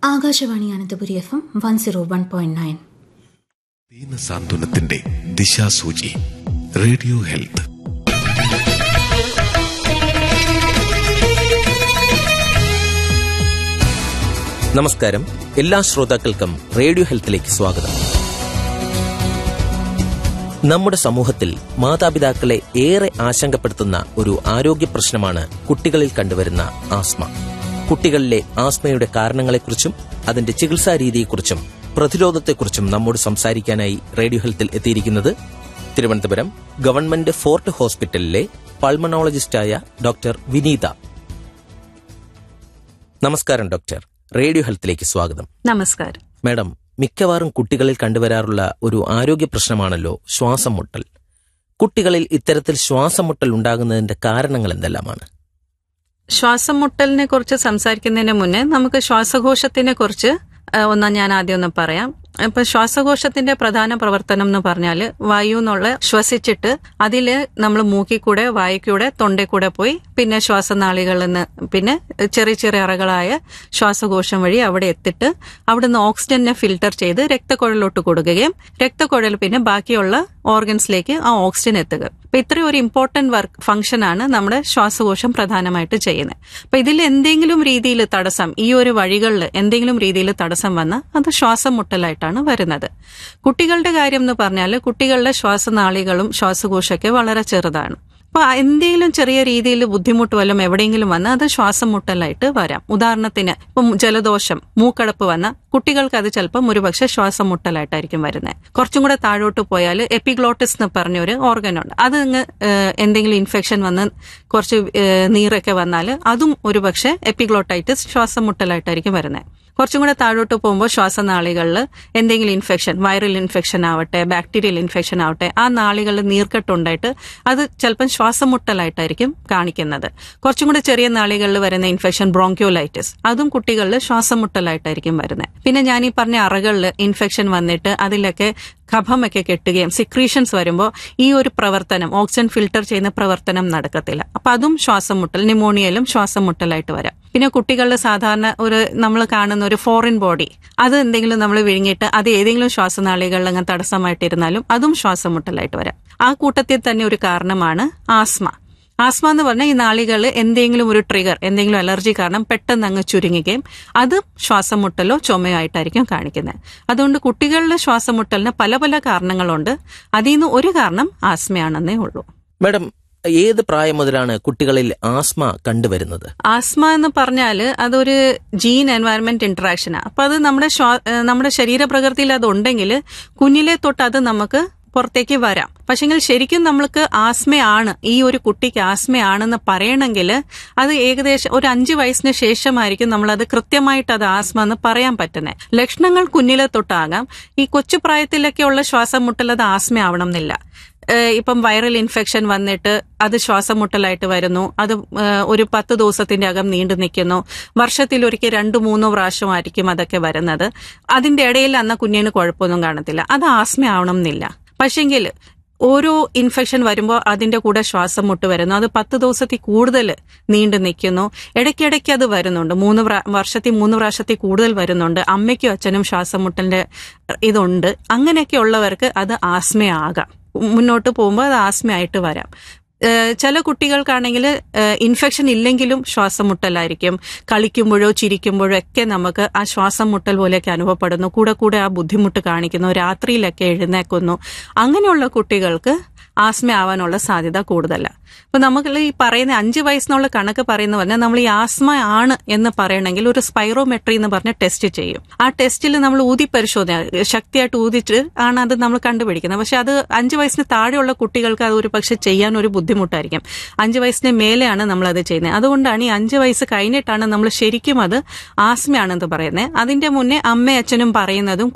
Akashvani Ananthapuri F M one zero one point nine ദീനസാന്ത്വനത്തിന്റെ ദിശാസൂചി radio health നമസ്കാരം എല്ലാ ശ്രോതാക്കൾക്കും റേഡിയോ ഹെൽത്തിലേക്ക് സ്വാഗതം നമ്മുടെ സമൂഹത്തിൽ മാതാപിതാക്കളെ ഏറെ ആശങ്കപ്പെടുത്തുന്ന ഒരു ആരോഗ്യ പ്രശ്നമാണ് കുട്ടികളിൽ കണ്ടുവരുന്ന ആസ്മ കുട്ടികളിലെ ആസ്മയുടെ കാരണങ്ങളെക്കുറിച്ചും അതിന്റെ ചികിത്സാ രീതിയെക്കുറിച്ചും പ്രതിരോധത്തെക്കുറിച്ചും നമ്മോട് സംസാരിക്കാനായി റേഡിയോ ഹെൽത്തിൽ എത്തിയിരിക്കുന്നത് തിരുവനന്തപുരം ഗവൺമെന്റ് ഫോർട്ട് ഹോസ്പിറ്റലിലെ പൾമണോളജിസ്റ്റായ ഡോക്ടർ വിനീത നമസ്കാരം ഡോക്ടർ റേഡിയോ ഹെൽത്തിലേക്ക് സ്വാഗതം നമസ്കാരം മാഡം മിക്കവാറും കുട്ടികളിൽ കണ്ടുവരാറുള്ള ഒരു ആരോഗ്യ പ്രശ്നമാണല്ലോ ശ്വാസം മുട്ടൽ കുട്ടികളിൽ ഇത്തരത്തിൽ ശ്വാസം മുട്ടൽ ഉണ്ടാകുന്നതിന്റെ കാരണങ്ങൾ എന്തെല്ലാമാണ് ശ്വാസം മുട്ടലിനെ കുറിച്ച് സംസാരിക്കുന്നതിന് മുന്നേ നമുക്ക് ശ്വാസകോശത്തിനെ കുറിച്ച് ആ, ഒന്ന് ഞാൻ ആദ്യം ഒന്ന് പറയാം ഇപ്പൊ ശ്വാസകോശത്തിന്റെ പ്രധാന പ്രവർത്തനം എന്ന് പറഞ്ഞാല് വായു എന്നുള്ള ശ്വസിച്ചിട്ട് അതില് നമ്മൾ മൂക്കിൽ കൂടെ വായുക്കൂടെ തൊണ്ടയിൽ കൂടെ പോയി പിന്നെ ശ്വാസനാളികളിൽ നിന്ന് പിന്നെ ചെറിയ ചെറിയ അറകളായ ശ്വാസകോശം വഴി അവിടെ എത്തിയിട്ട് അവിടുന്ന് ഓക്സിജനെ ഫിൽട്ടർ ചെയ്ത് രക്തക്കുഴലിലോട്ട് കൊടുക്കുകയും രക്തക്കുഴൽ പിന്നെ ബാക്കിയുള്ള ഓർഗൻസിലേക്ക് ആ ഓക്സിജൻ എത്തുക അപ്പൊ ഇത്രയും ഒരു ഇമ്പോർട്ടന്റ് വർക്ക് ഫംഗ്ഷൻ ആണ് നമ്മുടെ ശ്വാസകോശം പ്രധാനമായിട്ട് ചെയ്യുന്നത് അപ്പൊ ഇതിൽ എന്തെങ്കിലും രീതിയിൽ തടസ്സം ഈ ഒരു വഴികളിൽ എന്തെങ്കിലും രീതിയിൽ തടസ്സം വന്നാൽ അത് ശ്വാസം മുട്ടലായിട്ടാണ് വരുന്നത് കുട്ടികളുടെ കാര്യം എന്ന് പറഞ്ഞാൽ കുട്ടികളുടെ ശ്വാസനാളികളും ശ്വാസകോശമൊക്കെ വളരെ ചെറുതാണ് അപ്പൊ എന്തെങ്കിലും ചെറിയ രീതിയിൽ ബുദ്ധിമുട്ട് വല്ലതും എവിടെയെങ്കിലും വന്നാൽ അത് ശ്വാസം മുട്ടലായിട്ട് വരാം ഉദാഹരണത്തിന് ഇപ്പം ജലദോഷം മൂക്കടപ്പ് വന്ന കുട്ടികൾക്ക് അത് ചിലപ്പം ഒരുപക്ഷെ ശ്വാസം മുട്ടലായിട്ടായിരിക്കും വരുന്നത് കുറച്ചും കൂടെ താഴോട്ട് പോയാൽ എപ്പിഗ്ലോട്ടിസ് എന്ന് പറഞ്ഞൊരു ഓർഗൻ ഉണ്ട് അത് അങ്ങ് ഏഹ്, എന്തെങ്കിലും ഇൻഫെക്ഷൻ വന്ന് കുറച്ച് ഏഹ്, നീറൊക്കെ വന്നാൽ അതും ഒരുപക്ഷെ എപ്പിഗ്ലോട്ടൈറ്റിസ് ശ്വാസം മുട്ടലായിട്ടായിരിക്കും വരുന്നത് കുറച്ചും കൂടെ താഴോട്ട് പോകുമ്പോൾ ശ്വാസനാളികളിൽ എന്തെങ്കിലും ഇൻഫെക്ഷൻ വൈറൽ ഇൻഫെക്ഷൻ ആവട്ടെ ബാക്ടീരിയൽ ഇൻഫെക്ഷൻ ആവട്ടെ ആ നാളികളിൽ നീർക്കെട്ടുണ്ടായിട്ട് അത് ചിലപ്പം ശ്വാസം മുട്ടലായിട്ടായിരിക്കും കാണിക്കുന്നത് കുറച്ചും കൂടെ ചെറിയ നാളികളിൽ വരുന്ന ഇൻഫെക്ഷൻ ബ്രോങ്ക്യോലൈറ്റിസ് അതും കുട്ടികളിൽ ശ്വാസം മുട്ടലായിട്ടായിരിക്കും വരുന്നത് പിന്നെ ഞാൻ ഈ പറഞ്ഞ അറകളിൽ ഇൻഫെക്ഷൻ വന്നിട്ട് അതിലൊക്കെ കഫമൊക്കെ കെട്ടുകയും സിക്രീഷൻസ് വരുമ്പോൾ ഈ ഒരു പ്രവർത്തനം ഓക്സിജൻ ഫിൽട്ടർ ചെയ്യുന്ന പ്രവർത്തനം നടക്കത്തില്ല അപ്പൊ അതും ശ്വാസം മുട്ടൽ ന്യൂമോണിയയിലും ശ്വാസം മുട്ടലായിട്ട് വരാം പിന്നെ കുട്ടികളിൽ സാധാരണ ഒരു നമ്മൾ കാണുന്ന ഒരു ഫോറിൻ ബോഡി അത് എന്തെങ്കിലും നമ്മൾ വിഴുങ്ങിയിട്ട് അത് ഏതെങ്കിലും ശ്വാസനാളികളിൽ അങ്ങ് തടസ്സമായിട്ടിരുന്നാലും അതും ശ്വാസം മുട്ടലായിട്ട് വരാം ആ കൂട്ടത്തിൽ തന്നെ ഒരു കാരണമാണ് ആസ്മ ആസ്മ എന്ന് പറഞ്ഞാൽ ഈ നാളികളിൽ എന്തെങ്കിലും ഒരു ട്രിഗർ എന്തെങ്കിലും അലർജി കാരണം പെട്ടെന്ന് അങ്ങ് ചുരുങ്ങുകയും അത് ശ്വാസം മുട്ടലോ ചുമയോ ആയിട്ടായിരിക്കും കാണിക്കുന്നത് അതുകൊണ്ട് കുട്ടികളിലെ ശ്വാസം മുട്ടലിന് പല പല കാരണങ്ങളുണ്ട് അതിൽ നിന്ന് ഒരു കാരണം ആസ്മയാണെന്നേ ഉള്ളൂ മാഡം ഏത് പ്രായം മുതലാണ് കുട്ടികളിൽ ആസ്മ കണ്ടുവരുന്നത് ആസ്മ എന്ന് പറഞ്ഞാല് അതൊരു ജീൻ എൻവയറമെന്റ് ഇന്ററാക്ഷനാണ് അപ്പൊ അത് നമ്മുടെ ശ്വാ- ഏഹ് നമ്മുടെ ശരീരപ്രകൃതിയിൽ അത് ഉണ്ടെങ്കിൽ കുഞ്ഞിലെ തൊട്ട് അത് നമുക്ക് പുറത്തേക്ക് വരാം പക്ഷെങ്കിൽ ശരിക്കും നമ്മൾക്ക് ആസ്മയാണ് ഈ ഒരു കുട്ടിക്ക് ആസ്മയാണെന്ന് പറയണമെങ്കിൽ അത് ഏകദേശം ഒരു അഞ്ച് വയസ്സിന് ശേഷമായിരിക്കും നമ്മളത് കൃത്യമായിട്ട് അത് ആസ്മ എന്ന് പറയാൻ പറ്റുന്നത് ലക്ഷണങ്ങൾ കുഞ്ഞിലെ തൊട്ടാകാം ഈ കൊച്ചു പ്രായത്തിലൊക്കെ ഉള്ള ശ്വാസം മുട്ടൽ അത് ആസ്മ ആവണം എന്നില്ല ഏഹ് ഇപ്പം വൈറൽ ഇൻഫെക്ഷൻ വന്നിട്ട് അത് ശ്വാസം മുട്ടലായിട്ട് വരുന്നു അത് ഏഹ് ഒരു പത്ത് ദിവസത്തിന്റെ അകം നീണ്ടു നിൽക്കുന്നു വർഷത്തിൽ ഒരിക്കൽ രണ്ടു മൂന്നോ പ്രാവശ്യമായിരിക്കും അതൊക്കെ വരുന്നത് അതിന്റെ ഇടയിൽ അന്ന കുഞ്ഞിന് കുഴപ്പമൊന്നും കാണത്തില്ല അത് ആസ്മ ആവണം എന്നില്ല പക്ഷെങ്കിൽ ഓരോ ഇൻഫെക്ഷൻ വരുമ്പോൾ അതിന്റെ കൂടെ ശ്വാസം മുട്ട് വരുന്നു അത് പത്ത് ദിവസത്തിൽ കൂടുതൽ നീണ്ടു നിൽക്കുന്നു ഇടയ്ക്കിടയ്ക്ക് അത് വരുന്നുണ്ട് മൂന്ന് പ്രാ- വർഷത്തിൽ മൂന്ന് പ്രാവശ്യത്തിൽ കൂടുതൽ വരുന്നുണ്ട് അമ്മയ്ക്കും അച്ഛനും ശ്വാസം മുട്ടലിന്റെ ഇതുണ്ട് അങ്ങനെയൊക്കെ ഉള്ളവർക്ക് അത് ആസ്മയാകാം മുന്നോട്ട് പോകുമ്പോൾ അത് ആസ്മയായിട്ട് വരാം ഏഹ് ചില കുട്ടികൾക്കാണെങ്കിൽ ഇൻഫെക്ഷൻ ഇല്ലെങ്കിലും ശ്വാസം മുട്ടലായിരിക്കും കളിക്കുമ്പോഴോ ചിരിക്കുമ്പോഴോ ഒക്കെ നമുക്ക് ആ ശ്വാസം മുട്ടൽ പോലെയൊക്കെ അനുഭവപ്പെടുന്നു കൂടെ കൂടെ ആ ബുദ്ധിമുട്ട് കാണിക്കുന്നു രാത്രിയിലൊക്കെ എഴുന്നേക്കുന്നു അങ്ങനെയുള്ള കുട്ടികൾക്ക് ആസ്മ ആവാനുള്ള സാധ്യത കൂടുതല അപ്പൊ നമുക്ക് ഈ പറയുന്ന അഞ്ച് വയസ്സിനുള്ള കണക്ക് പറയുന്ന പറഞ്ഞാൽ നമ്മൾ ഈ ആസ്മ ആണ് എന്ന് പറയണമെങ്കിൽ ഒരു സ്പൈറോമെട്രി എന്ന് പറഞ്ഞ ടെസ്റ്റ് ചെയ്യും ആ ടെസ്റ്റിൽ നമ്മൾ ഊതി പരിശോധന ശക്തിയായിട്ട് ഊതിച്ച് ആണ് അത് നമ്മൾ കണ്ടുപിടിക്കുന്നത് പക്ഷെ അത് അഞ്ച് വയസ്സിന് താഴെയുള്ള കുട്ടികൾക്ക് അത് ഒരു പക്ഷെ ചെയ്യാൻ ഒരു ബുദ്ധിമുട്ടായിരിക്കും അഞ്ച് വയസ്സിന് മേലെയാണ് നമ്മൾ അത് ചെയ്യുന്നത് അതുകൊണ്ടാണ് ഈ അഞ്ച് വയസ്സ് കഴിഞ്ഞിട്ടാണ് നമ്മൾ ശരിക്കും അത് ആസ്മയാണെന്ന് പറയുന്നത് അതിന്റെ മുന്നേ അമ്മയും അച്ഛനും പറയുന്നതും